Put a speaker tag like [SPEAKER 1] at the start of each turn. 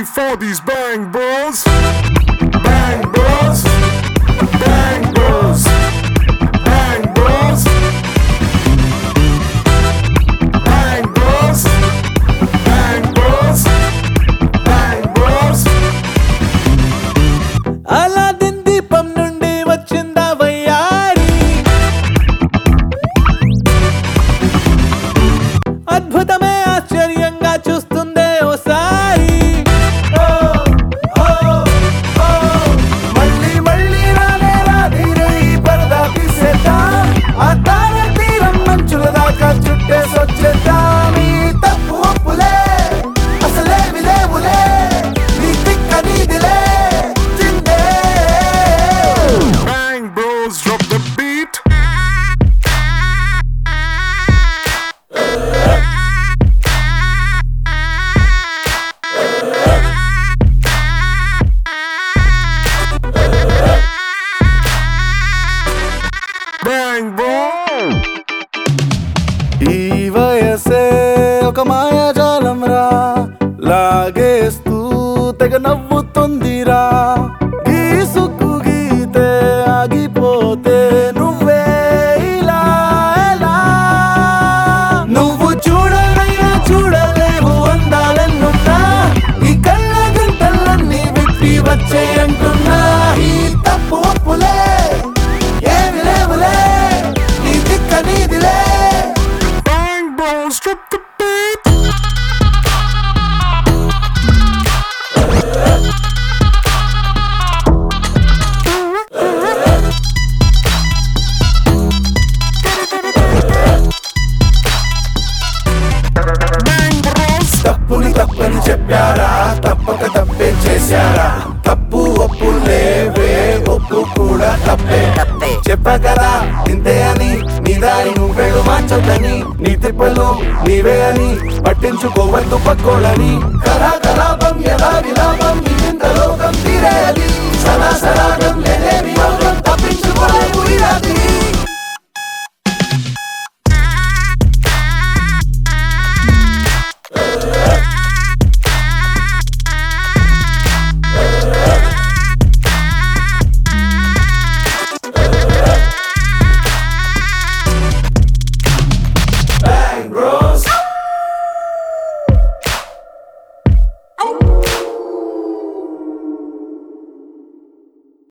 [SPEAKER 1] for these bang bros? Bang bros. Bang bros. Bang bros. Bang bros. Bang bros. Bang bros.
[SPEAKER 2] Aladdin దీపం నుండి వచ్చిందా వయ్యారి అద్భుతమే ఆశ్చర్యంగా చూస్తుందే ఓసారి
[SPEAKER 3] మళ్ళీ మళ్ళీ రానే రాధీరే ఈ పరదా తీసేద్దాం ఆ తార తీరం మంచుల దాకా చుట్టేసొచ్చేద్దాం ఈ తప్పు ఒప్పులే అసలేమి లేవులే నీ తిక్క నీదిలే చిందే
[SPEAKER 1] Bang bros, drop the beat. Bang bro.
[SPEAKER 3] ఈ వయసే ఒక మాయాజాలం రా లాగేస్తూ తెగ నవ్వుతుందిరా గీసుకు గీతే ఆగిపోతే నువ్వే ఇలా ఎలా నువ్వు చూడనైనా చూడలేవు అందాలన్నున్నా ఈ కళ్ళ గంటలన్నీ విప్పి వచ్చే అంటున్నా ఈ తప్పు ఒప్పులే ఏమి లేవులే నీ దిక్క నీదిలే
[SPEAKER 1] Bang bros, drop the beat. Bang bros.
[SPEAKER 3] తప్పుని తప్పని చెప్పారా తప్పక తప్పే చేశారా తప్పు ఒప్పు లేవే ఒప్పు కూడా తప్పే చెప్పా కదా ఇంతే అని నీ దారి నువ్వేడు మార్చొద్దని నీ తిప్పలు నీవే అని పట్టించుకోవద్దు పక్కోళ్ళని కరా కరా